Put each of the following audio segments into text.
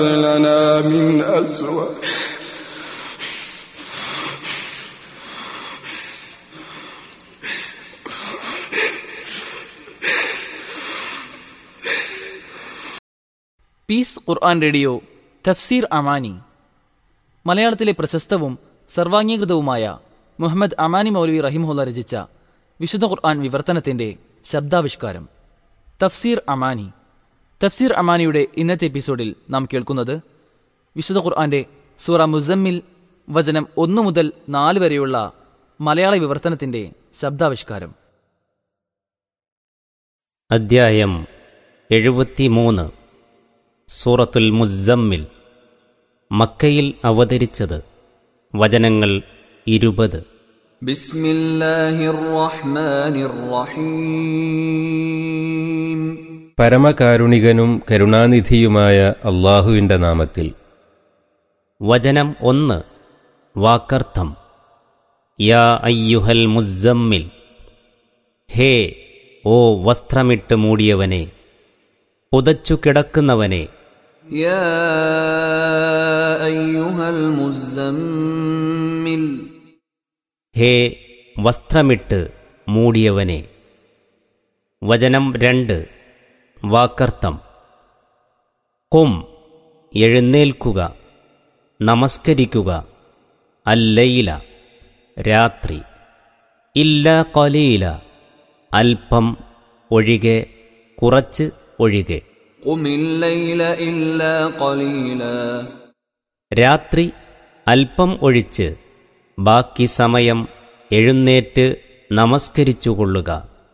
لنا من أزواج piece ഖുർആൻ radio തഫ്സീർ അമാനി മലയാളത്തിലെ പ്രശസ്തവും സർവാംഗീകൃതവുമായ മുഹമ്മദ് അമാനി മൗലവി റഹിമുല്ല രചിച്ച വിശുദ്ധ ഖുർആൻ വിവർത്തനത്തിന്റെ ശബ്ദാവിഷ്കാരം തഫ്സീർ അമാനി തഫ്സീർ അമാനിയുടെ ഇന്നത്തെ എപ്പിസോഡിൽ നാം കേൾക്കുന്നത് വിശുദ്ധ ഖുർആന്റെ സൂറ മുസമ്മിൽ വചനം ഒന്നു മുതൽ നാല് വരെയുള്ള മലയാള വിവർത്തനത്തിന്റെ ശബ്ദാവിഷ്കാരം അദ്ധ്യായം എഴുപത്തിമൂന്ന് സൂറത്തുൽ മുസമ്മിൽ മക്കയിൽ അവതരിച്ചത് വചനങ്ങൾ ഇരുപത് بسم الله الرحمن الرحيم പരമകാരുണികനും കരുണാനിധിയുമായ അള്ളാഹുവിന്റെ നാമത്തിൽ വചനം ഒന്ന് വാക്കർത്ഥം യാ അയ്യുഹൽ മുസമ്മിൽ ഹേ ഓ വസ്ത്രമിട്ട് മൂടിയവനെ പുതച്ചു കിടക്കുന്നവനെ يا أيها المزمل ഹേ വസ്ത്രമിട്ട് മൂടിയവനെ വചനം രണ്ട് വാക്കർത്ഥം കും എഴുന്നേൽക്കുക നമസ്കരിക്കുക അല്ലയില രാത്രി ഇല്ല കൊലയില അല്പം ഒഴികെ കുറച്ച് ഒഴികെ قم الليل إلا قليلا രാത്രി അല്പം ഒഴിച്ച് ബാക്കി സമയം എഴുന്നേറ്റ് നമസ്കരിച്ചുകൊള്ളുക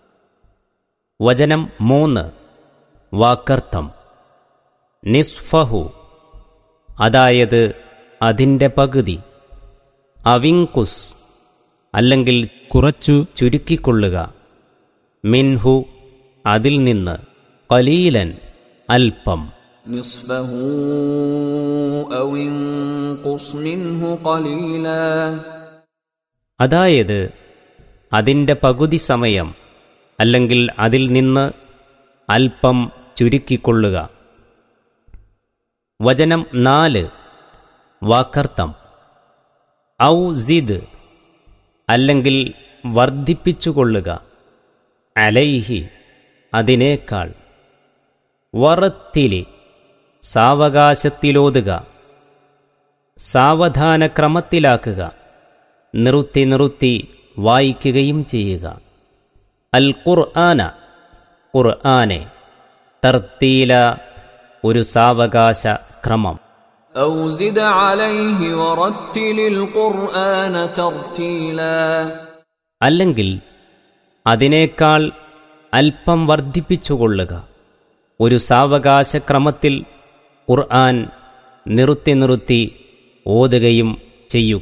വചനം മൂന്ന് വാക്കർത്ഥം നിസ്ഫഹു അതായത് അതിൻ്റെ പകുതി അവിങ്കുസ് അല്ലെങ്കിൽ കുറച്ചു ചുരുക്കിക്കൊള്ളുക മിൻഹു അതിൽ നിന്ന് കലീലൻ അല്പം نصفه أو انقص منه قليلا അതായത് അതിൻ്റെ പകുതി സമയം അല്ലെങ്കിൽ അതിൽ നിന്ന് അല്പം ചുരുക്കിക്കൊള്ളുക വചനം നാല് വാക്കർത്ഥം ഔ സിദ് അല്ലെങ്കിൽ വർദ്ധിപ്പിച്ചുകൊള്ളുക അലൈഹി അതിനേക്കാൾ വറത്തിലി സാവകാശത്തിലോതുക സാവധാനക്രമത്തിലാക്കുക നിർത്തി നിർത്തി വായിക്കുകയും ചെയ്യുക അൽ ഖുർആന ഖുർആനെ തർത്തീല ഒരു സാവകാശ ക്രമം أو زد عليه ورتل القرآن ترتيلا അല്ലെങ്കിൽ അതിനേക്കാൾ അല്പം വർദ്ധിപ്പിച്ചുകൊള്ളുക ഒരു സാവകാശക്രമത്തിൽ ഖുർആൻ നിർത്തി നിർത്തി ഓതുകയും ചെയ്യുക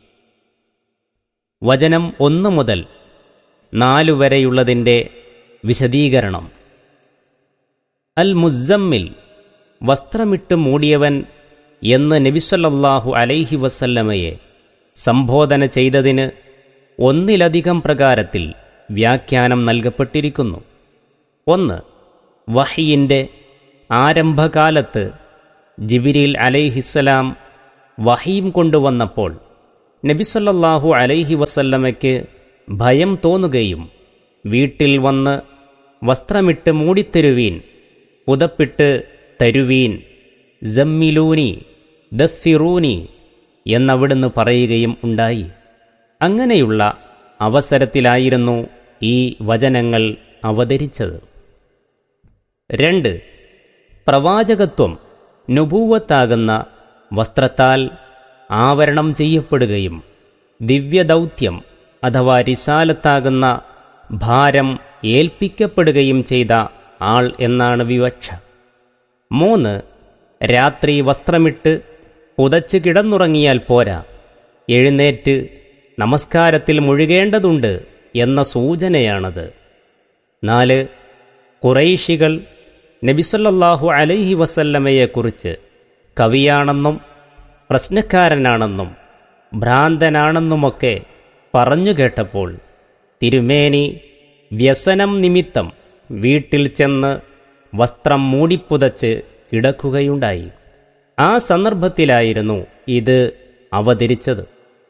വചനം ഒന്ന് മുതൽ നാലു വരെയുള്ളതിൻ്റെ വിശദീകരണം അൽ മുസമ്മിൽ വസ്ത്രമിട്ട് മൂടിയവൻ എന്ന് നബിസല്ലാഹു അലൈഹി വസല്ലമയെ സംബോധന ചെയ്തതിന് ഒന്നിലധികം പ്രകാരത്തിൽ വ്യാഖ്യാനം നൽകപ്പെട്ടിരിക്കുന്നു ഒന്ന് വഹിയിൻ്റെ ആരംഭകാലത്ത് ജിബിരിൽ അലൈഹിസ്സലാം വഹീം കൊണ്ടുവന്നപ്പോൾ നബിസല്ലാഹു അലൈഹി വസല്ലമയ്ക്ക് ഭയം തോന്നുകയും വീട്ടിൽ വന്ന് വസ്ത്രമിട്ട് മൂടിത്തരുവീൻ പുതപ്പിട്ട് തരുവീൻ ജമ്മിലൂനി ദഫിറൂനി എന്നവിടുന്ന് പറയുകയും ഉണ്ടായി അങ്ങനെയുള്ള അവസരത്തിലായിരുന്നു ഈ വചനങ്ങൾ അവതരിച്ചത് രണ്ട് പ്രവാചകത്വം നുപൂവത്താകുന്ന വസ്ത്രത്താൽ ആവരണം ചെയ്യപ്പെടുകയും ദിവ്യദൗത്യം അഥവാ റിസാലത്താകുന്ന ഭാരം ഏൽപ്പിക്കപ്പെടുകയും ചെയ്ത ആൾ എന്നാണ് വിവക്ഷ മൂന്ന് രാത്രി വസ്ത്രമിട്ട് പുതച്ച് കിടന്നുറങ്ങിയാൽ പോരാ എഴുന്നേറ്റ് നമസ്കാരത്തിൽ മുഴുകേണ്ടതുണ്ട് എന്ന സൂചനയാണത് നാല് കുറൈശികൾ നബിസല്ലാഹു അലൈഹി വസല്ലമയെക്കുറിച്ച് കവിയാണെന്നും പ്രശ്നക്കാരനാണെന്നും ഭ്രാന്തനാണെന്നുമൊക്കെ പറഞ്ഞു കേട്ടപ്പോൾ തിരുമേനി വ്യസനം നിമിത്തം വീട്ടിൽ ചെന്ന് വസ്ത്രം മൂടിപ്പുതച്ച് കിടക്കുകയുണ്ടായി ആ സന്ദർഭത്തിലായിരുന്നു ഇത് അവതരിച്ചത്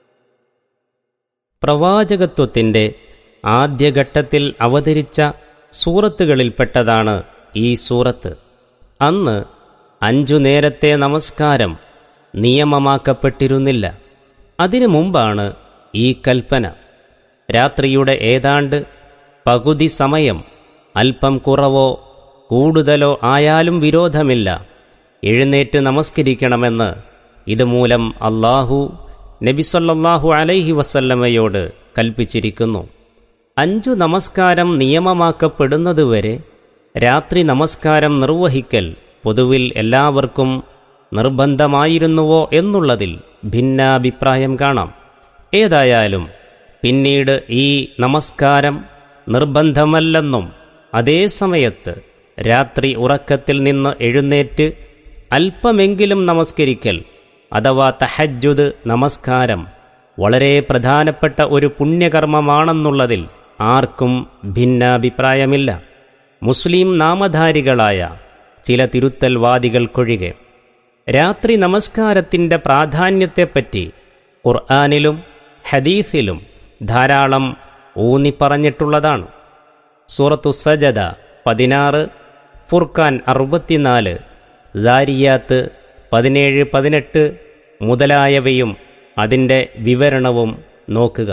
പ്രവാചകത്വത്തിൻ്റെ ആദ്യഘട്ടത്തിൽ അവതരിച്ച സൂറത്തുകളിൽപ്പെട്ടതാണ് ഈ സൂറത്ത് അന്ന് അഞ്ചു നേരത്തെ നമസ്കാരം നിയമമാക്കപ്പെട്ടിരുന്നില്ല അതിനു മുമ്പാണ് ഈ കൽപ്പന രാത്രിയുടെ ഏതാണ്ട് പകുതി സമയം അല്പം കുറവോ കൂടുതലോ ആയാലും വിരോധമില്ല എഴുന്നേറ്റ് നമസ്കരിക്കണമെന്ന് ഇതുമൂലം അള്ളാഹു നബിസൊല്ലാഹു അലൈഹി വസല്ലമയോട് കൽപ്പിച്ചിരിക്കുന്നു അഞ്ചു നമസ്കാരം നിയമമാക്കപ്പെടുന്നതുവരെ രാത്രി നമസ്കാരം നിർവഹിക്കൽ പൊതുവിൽ എല്ലാവർക്കും നിർബന്ധമായിരുന്നുവോ എന്നുള്ളതിൽ ഭിന്നാഭിപ്രായം കാണാം ഏതായാലും പിന്നീട് ഈ നമസ്കാരം നിർബന്ധമല്ലെന്നും അതേ സമയത്ത് രാത്രി ഉറക്കത്തിൽ നിന്ന് എഴുന്നേറ്റ് അല്പമെങ്കിലും നമസ്കരിക്കൽ അഥവാ തഹജ്ജുദ് നമസ്കാരം വളരെ പ്രധാനപ്പെട്ട ഒരു പുണ്യകർമ്മമാണെന്നുള്ളതിൽ ആർക്കും ഭിന്നാഭിപ്രായമില്ല മുസ്ലിം നാമധാരികളായ ചില തിരുത്തൽവാദികൾക്കൊഴികെ രാത്രി നമസ്കാരത്തിൻ്റെ പ്രാധാന്യത്തെപ്പറ്റി ഖുർആാനിലും ഹദീസിലും ധാരാളം ഊന്നിപ്പറഞ്ഞിട്ടുള്ളതാണ് സൂറത്തു സജദ പതിനാറ് ഫുർഖാൻ അറുപത്തിനാല് ദാരിയാത്ത് പതിനേഴ് പതിനെട്ട് മുതലായവയും അതിൻ്റെ വിവരണവും നോക്കുക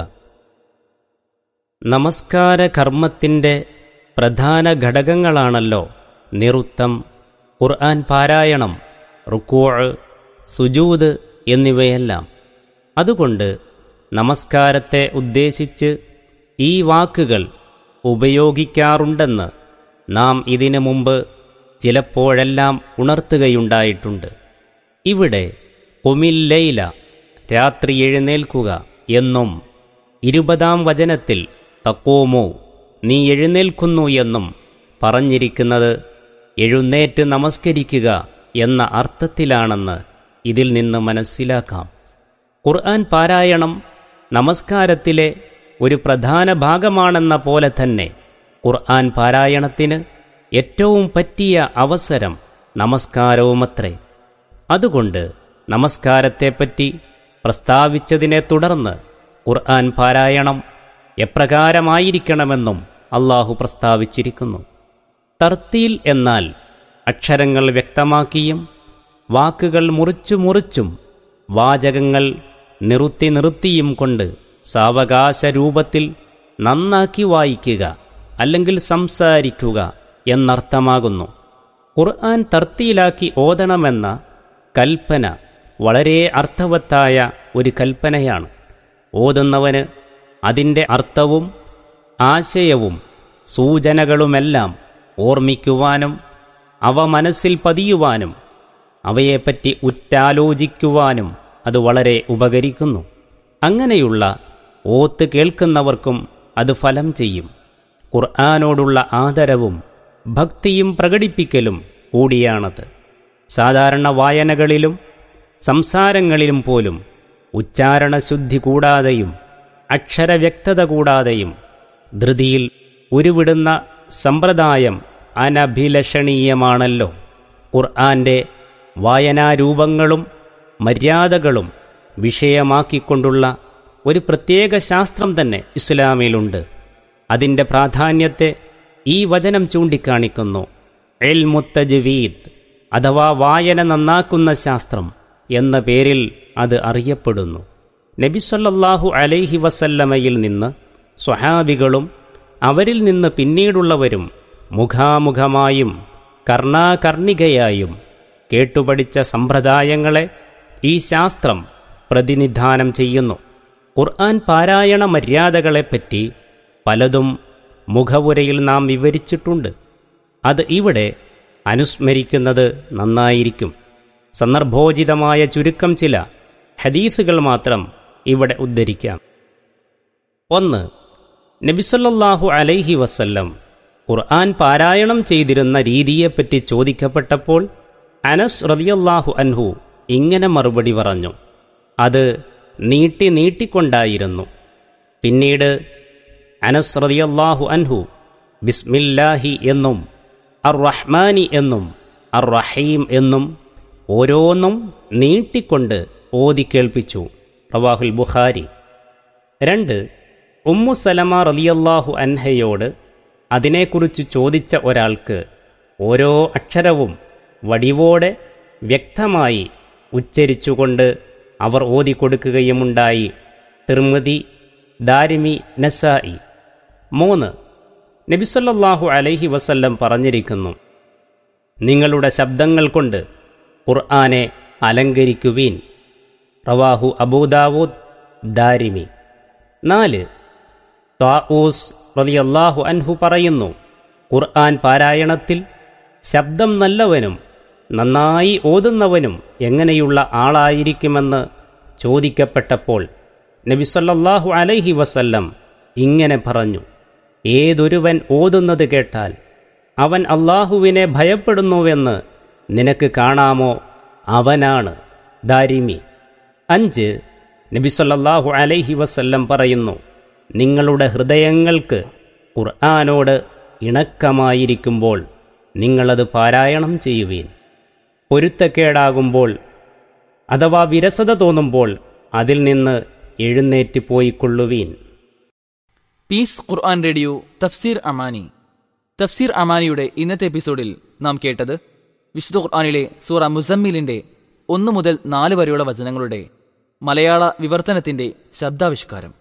നമസ്കാര കർമ്മത്തിൻ്റെ പ്രധാന ഘടകങ്ങളാണല്ലോ നിറുത്തം ഖുർആൻ പാരായണം റുക്കോഴ് സുജൂദ് എന്നിവയെല്ലാം അതുകൊണ്ട് നമസ്കാരത്തെ ഉദ്ദേശിച്ച് ഈ വാക്കുകൾ ഉപയോഗിക്കാറുണ്ടെന്ന് നാം ഇതിനു മുമ്പ് ചിലപ്പോഴെല്ലാം ഉണർത്തുകയുണ്ടായിട്ടുണ്ട് ഇവിടെ കൊമില്ലയില രാത്രി എഴുന്നേൽക്കുക എന്നും ഇരുപതാം വചനത്തിൽ തക്കോമോ നീ എഴുന്നേൽക്കുന്നു എന്നും പറഞ്ഞിരിക്കുന്നത് എഴുന്നേറ്റ് നമസ്കരിക്കുക എന്ന അർത്ഥത്തിലാണെന്ന് ഇതിൽ നിന്ന് മനസ്സിലാക്കാം ഖുർആൻ പാരായണം നമസ്കാരത്തിലെ ഒരു പ്രധാന ഭാഗമാണെന്ന പോലെ തന്നെ ഖുർആൻ പാരായണത്തിന് ഏറ്റവും പറ്റിയ അവസരം നമസ്കാരവുമത്രേ അതുകൊണ്ട് നമസ്കാരത്തെപ്പറ്റി പ്രസ്താവിച്ചതിനെ തുടർന്ന് ഖുർആൻ പാരായണം എപ്രകാരമായിരിക്കണമെന്നും അള്ളാഹു പ്രസ്താവിച്ചിരിക്കുന്നു തർത്തീൽ എന്നാൽ അക്ഷരങ്ങൾ വ്യക്തമാക്കിയും വാക്കുകൾ മുറിച്ചു മുറിച്ചും വാചകങ്ങൾ നിറുത്തി നിർത്തിയും കൊണ്ട് സാവകാശ രൂപത്തിൽ നന്നാക്കി വായിക്കുക അല്ലെങ്കിൽ സംസാരിക്കുക എന്നർത്ഥമാകുന്നു ഖുർആൻ തർത്തിയിലാക്കി ഓതണമെന്ന കൽപ്പന വളരെ അർത്ഥവത്തായ ഒരു കൽപ്പനയാണ് ഓതുന്നവന് അതിൻ്റെ അർത്ഥവും ആശയവും സൂചനകളുമെല്ലാം ഓർമ്മിക്കുവാനും അവ മനസ്സിൽ പതിയുവാനും അവയെപ്പറ്റി ഉറ്റാലോചിക്കുവാനും അത് വളരെ ഉപകരിക്കുന്നു അങ്ങനെയുള്ള ഓത്ത് കേൾക്കുന്നവർക്കും അത് ഫലം ചെയ്യും ഖുർആാനോടുള്ള ആദരവും ഭക്തിയും പ്രകടിപ്പിക്കലും കൂടിയാണത് സാധാരണ വായനകളിലും സംസാരങ്ങളിലും പോലും ഉച്ചാരണശുദ്ധി കൂടാതെയും അക്ഷരവ്യക്തത കൂടാതെയും ധൃതിയിൽ ഉരുവിടുന്ന സമ്പ്രദായം അനഭിലഷണീയമാണല്ലോ ഖുർആന്റെ വായനാരൂപങ്ങളും മര്യാദകളും വിഷയമാക്കിക്കൊണ്ടുള്ള ഒരു പ്രത്യേക ശാസ്ത്രം തന്നെ ഇസ്ലാമിലുണ്ട് അതിൻ്റെ പ്രാധാന്യത്തെ ഈ വചനം ചൂണ്ടിക്കാണിക്കുന്നു എൽ മുത്തജ്വീദ് അഥവാ വായന നന്നാക്കുന്ന ശാസ്ത്രം എന്ന പേരിൽ അത് അറിയപ്പെടുന്നു നബിസൊല്ലാഹു അലൈഹി വസല്ലമയിൽ നിന്ന് സ്വഹാബികളും അവരിൽ നിന്ന് പിന്നീടുള്ളവരും മുഖാമുഖമായും കർണാകർണികയായും കേട്ടുപഠിച്ച സമ്പ്രദായങ്ങളെ ഈ ശാസ്ത്രം പ്രതിനിധാനം ചെയ്യുന്നു ഖുർആൻ പാരായണ മര്യാദകളെപ്പറ്റി പലതും മുഖവുരയിൽ നാം വിവരിച്ചിട്ടുണ്ട് അത് ഇവിടെ അനുസ്മരിക്കുന്നത് നന്നായിരിക്കും സന്ദർഭോചിതമായ ചുരുക്കം ചില ഹദീസുകൾ മാത്രം ഇവിടെ ഉദ്ധരിക്കാം ഒന്ന് നബിസല്ലാഹു അലൈഹി വസല്ലം ഖുർആൻ പാരായണം ചെയ്തിരുന്ന രീതിയെപ്പറ്റി ചോദിക്കപ്പെട്ടപ്പോൾ അനസ് റതിയല്ലാഹു അൻഹു ഇങ്ങനെ മറുപടി പറഞ്ഞു അത് നീട്ടി നീട്ടിക്കൊണ്ടായിരുന്നു പിന്നീട് അനസ് റതിയല്ലാഹു അൻഹു ബിസ്മില്ലാഹി എന്നും അർ റഹ്മാനി എന്നും അർ റഹീം എന്നും ഓരോന്നും നീട്ടിക്കൊണ്ട് ഓതി കേൾപ്പിച്ചു റവാഹുൽ ബുഖാരി രണ്ട് ഉമ്മു സലമ റലിയല്ലാഹു അൻഹയോട് അതിനെക്കുറിച്ച് ചോദിച്ച ഒരാൾക്ക് ഓരോ അക്ഷരവും വടിവോടെ വ്യക്തമായി ഉച്ചരിച്ചുകൊണ്ട് അവർ ഓതിക്കൊടുക്കുകയുമുണ്ടായി തിർമതി ദാരിമി നസായി മൂന്ന് നബിസല്ലാഹു അലൈഹി വസല്ലം പറഞ്ഞിരിക്കുന്നു നിങ്ങളുടെ ശബ്ദങ്ങൾ കൊണ്ട് ഖുർആനെ അലങ്കരിക്കുവീൻ റവാഹു അബൂദാവൂദ് ദാരിമി നാല് താഊസ് റളിയല്ലാഹു അൻഹു പറയുന്നു ഖുർആൻ പാരായണത്തിൽ ശബ്ദം നല്ലവനും നന്നായി ഓതുന്നവനും എങ്ങനെയുള്ള ആളായിരിക്കുമെന്ന് ചോദിക്കപ്പെട്ടപ്പോൾ നബി സല്ലല്ലാഹു അലൈഹി വസല്ലം ഇങ്ങനെ പറഞ്ഞു ഏതൊരുവൻ ഓതുന്നത് കേട്ടാൽ അവൻ അള്ളാഹുവിനെ ഭയപ്പെടുന്നുവെന്ന് നിനക്ക് കാണാമോ അവനാണ് ദാരിമി അഞ്ച് നബി സല്ലല്ലാഹു അലൈഹി വസല്ലം പറയുന്നു നിങ്ങളുടെ ഹൃദയങ്ങൾക്ക് ഖുർആാനോട് ഇണക്കമായിരിക്കുമ്പോൾ നിങ്ങളത് പാരായണം ചെയ്യുവീൻ പൊരുത്തക്കേടാകുമ്പോൾ അഥവാ വിരസത തോന്നുമ്പോൾ അതിൽ നിന്ന് എഴുന്നേറ്റ് പോയിക്കൊള്ളുവീൻ പീസ് ഖുർആൻ റേഡിയോ തഫ്സീർ അമാനി തഫ്സീർ അമാനിയുടെ ഇന്നത്തെ എപ്പിസോഡിൽ നാം കേട്ടത് വിശുദ്ധ ഖുർആനിലെ സൂറ മുസമ്മിലിന്റെ ഒന്നു മുതൽ നാല് വരെയുള്ള വചനങ്ങളുടെ മലയാള വിവർത്തനത്തിന്റെ ശബ്ദാവിഷ്കാരം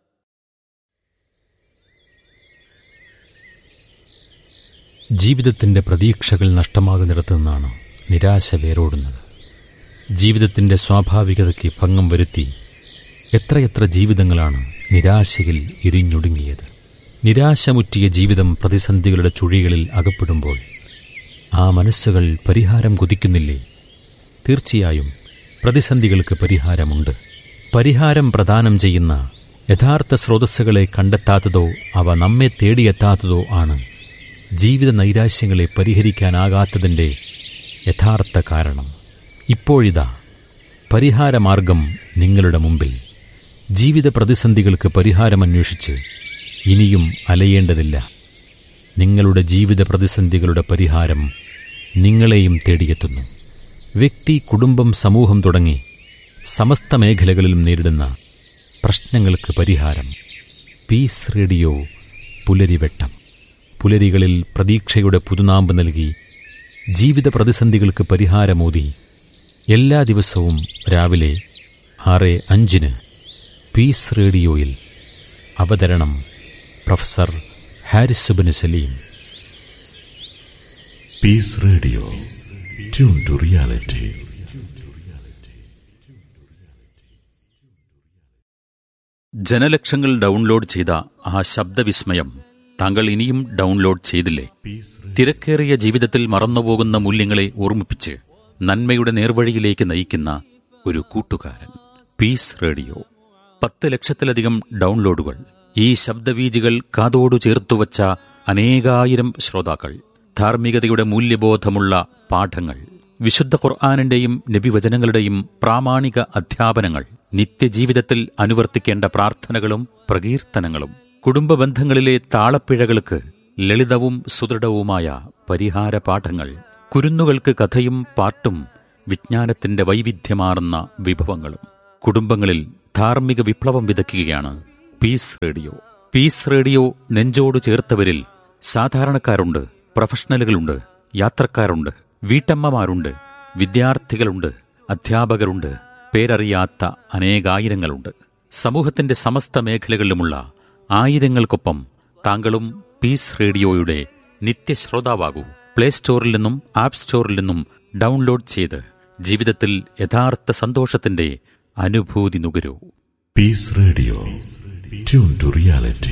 ജീവിതത്തിൻ്റെ പ്രതീക്ഷകൾ നഷ്ടമാകുന്നിടത്തു നിന്നാണ് നിരാശ വേരോടുന്നത് ജീവിതത്തിൻ്റെ സ്വാഭാവികതയ്ക്ക് ഭംഗം വരുത്തി എത്രയെത്ര ജീവിതങ്ങളാണ് നിരാശയിൽ ഇരിഞ്ഞൊടുങ്ങിയത് നിരാശമുറ്റിയ ജീവിതം പ്രതിസന്ധികളുടെ ചുഴികളിൽ അകപ്പെടുമ്പോൾ ആ മനസ്സുകൾ പരിഹാരം കൊതിക്കുന്നില്ലേ തീർച്ചയായും പ്രതിസന്ധികൾക്ക് പരിഹാരമുണ്ട് പരിഹാരം പ്രദാനം ചെയ്യുന്ന യഥാർത്ഥ സ്രോതസ്സുകളെ കണ്ടെത്താത്തതോ അവ നമ്മെ തേടിയെത്താത്തതോ ആണ് ജീവിത നൈരാശ്യങ്ങളെ പരിഹരിക്കാനാകാത്തതിൻ്റെ യഥാർത്ഥ കാരണം ഇപ്പോഴിതാ പരിഹാരമാർഗം നിങ്ങളുടെ മുമ്പിൽ ജീവിത പ്രതിസന്ധികൾക്ക് പരിഹാരമന്വേഷിച്ച് ഇനിയും അലയേണ്ടതില്ല നിങ്ങളുടെ ജീവിത പ്രതിസന്ധികളുടെ പരിഹാരം നിങ്ങളെയും തേടിയെത്തുന്നു വ്യക്തി കുടുംബം സമൂഹം തുടങ്ങി സമസ്ത മേഖലകളിലും നേരിടുന്ന പ്രശ്നങ്ങൾക്ക് പരിഹാരം പീസ് റേഡിയോ പുലരിവെട്ടം പുലരികളിൽ പ്രതീക്ഷയുടെ പുതുനാമ്പ് നൽകി ജീവിത പ്രതിസന്ധികൾക്ക് പരിഹാരമോതി എല്ലാ ദിവസവും രാവിലെ ആറ് അഞ്ചിന് പീസ് റേഡിയോയിൽ അവതരണം പ്രൊഫസർ ഹാരിസുബിന് Salim Peace Radio. Tune to reality. ജനലക്ഷങ്ങൾ ഡൗൺലോഡ് ചെയ്ത ആ ശബ്ദവിസ്മയം താങ്കൾ ഇനിയും ഡൗൺലോഡ് ചെയ്തില്ലേ തിരക്കേറിയ ജീവിതത്തിൽ മറന്നുപോകുന്ന മൂല്യങ്ങളെ ഓർമ്മിപ്പിച്ച് നന്മയുടെ നേർവഴിയിലേക്ക് നയിക്കുന്ന ഒരു കൂട്ടുകാരൻ പീസ് റേഡിയോ പത്ത് ലക്ഷത്തിലധികം ഡൗൺലോഡുകൾ ഈ ശബ്ദവീജികൾ കാതോടു ചേർത്തുവച്ച അനേകായിരം ശ്രോതാക്കൾ ധാർമ്മികതയുടെ മൂല്യബോധമുള്ള പാഠങ്ങൾ വിശുദ്ധ ഖുർആാനിന്റെയും നബിവചനങ്ങളുടെയും പ്രാമാണിക അധ്യാപനങ്ങൾ നിത്യജീവിതത്തിൽ അനുവർത്തിക്കേണ്ട പ്രാർത്ഥനകളും പ്രകീർത്തനങ്ങളും കുടുംബ ബന്ധങ്ങളിലെ താളപ്പിഴകൾക്ക് ലളിതവും സുദൃഢവുമായ പരിഹാര പാഠങ്ങൾ കുരുന്നുകൾക്ക് കഥയും പാട്ടും വിജ്ഞാനത്തിന്റെ വൈവിധ്യമാർന്ന വിഭവങ്ങളും കുടുംബങ്ങളിൽ ധാർമ്മിക വിപ്ലവം വിതയ്ക്കുകയാണ് പീസ് റേഡിയോ പീസ് റേഡിയോ നെഞ്ചോട് ചേർത്തവരിൽ സാധാരണക്കാരുണ്ട് പ്രൊഫഷണലുകളുണ്ട് യാത്രക്കാരുണ്ട് വീട്ടമ്മമാരുണ്ട് വിദ്യാർത്ഥികളുണ്ട് അധ്യാപകരുണ്ട് പേരറിയാത്ത അനേകായിരങ്ങളുണ്ട് സമൂഹത്തിന്റെ സമസ്ത മേഖലകളിലുമുള്ള ആയിരങ്ങൾക്കൊപ്പം താങ്കളും പീസ് റേഡിയോയുടെ നിത്യശ്രോതാവാകൂ പ്ലേ സ്റ്റോറിൽ നിന്നും ആപ്പ് സ്റ്റോറിൽ നിന്നും ഡൗൺലോഡ് ചെയ്ത് ജീവിതത്തിൽ യഥാർത്ഥ സന്തോഷത്തിന്റെ അനുഭൂതി നുകരൂ Peace Radio. Tune to reality.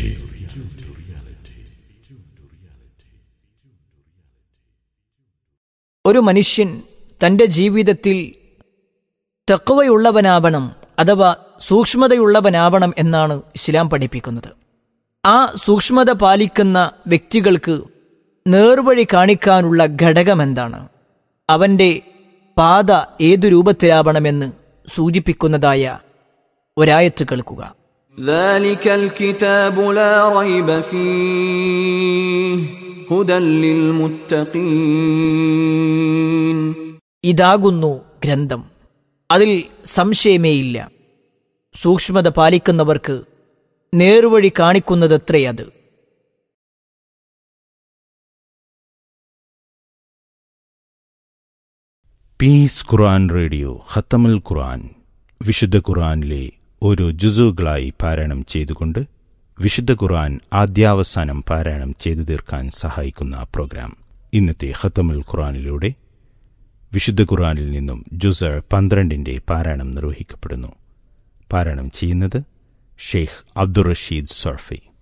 ഒരു മനുഷ്യൻ തൻ്റെ ജീവിതത്തിൽ തെക്കുവയുള്ളവനാവണം അഥവാ സൂക്ഷ്മതയുള്ളവനാവണം എന്നാണ് ഇസ്ലാം പഠിപ്പിക്കുന്നത് ആ സൂക്ഷ്മത പാലിക്കുന്ന വ്യക്തികൾക്ക് നേർവഴി കാണിക്കാനുള്ള ഘടകമെന്താണ് അവൻ്റെ പാത ഏതു രൂപത്തിലാവണമെന്ന് സൂചിപ്പിക്കുന്നതായ ഒരായത്ത് കേൾക്കുക ذلك الكتاب لا ريب فيه هدى للمتقين ഇതാകുന്നു ഗ്രന്ഥം അതിൽ സംശയമേയില്ല സൂക്ഷ്മത പാലിക്കുന്നവർക്ക് നേർവഴി കാണിക്കുന്നതത്രേ അത് പീസ് ഖുർആൻ റേഡിയോ ഖത്തമുൽ ഖുർആൻ വിശുദ്ധ ഖുർആനിലെ ഓരോ ജുസുകളായി പാരായണം ചെയ്തുകൊണ്ട് വിശുദ്ധ ഖുർആൻ ആദ്യാവസാനം പാരായണം ചെയ്തു തീർക്കാൻ സഹായിക്കുന്ന പ്രോഗ്രാം ഇന്നത്തെ ഖത്തമുൽ ഖുർആനിലൂടെ വിശുദ്ധ ഖുർആനിൽ നിന്നും ജുസർ പന്ത്രണ്ടിന്റെ പാരായണം നിർവഹിക്കപ്പെടുന്നു പാരായണം ചെയ്യുന്നത് ഷെയ്ഖ് അബ്ദുൾ റഷീദ് സർഫി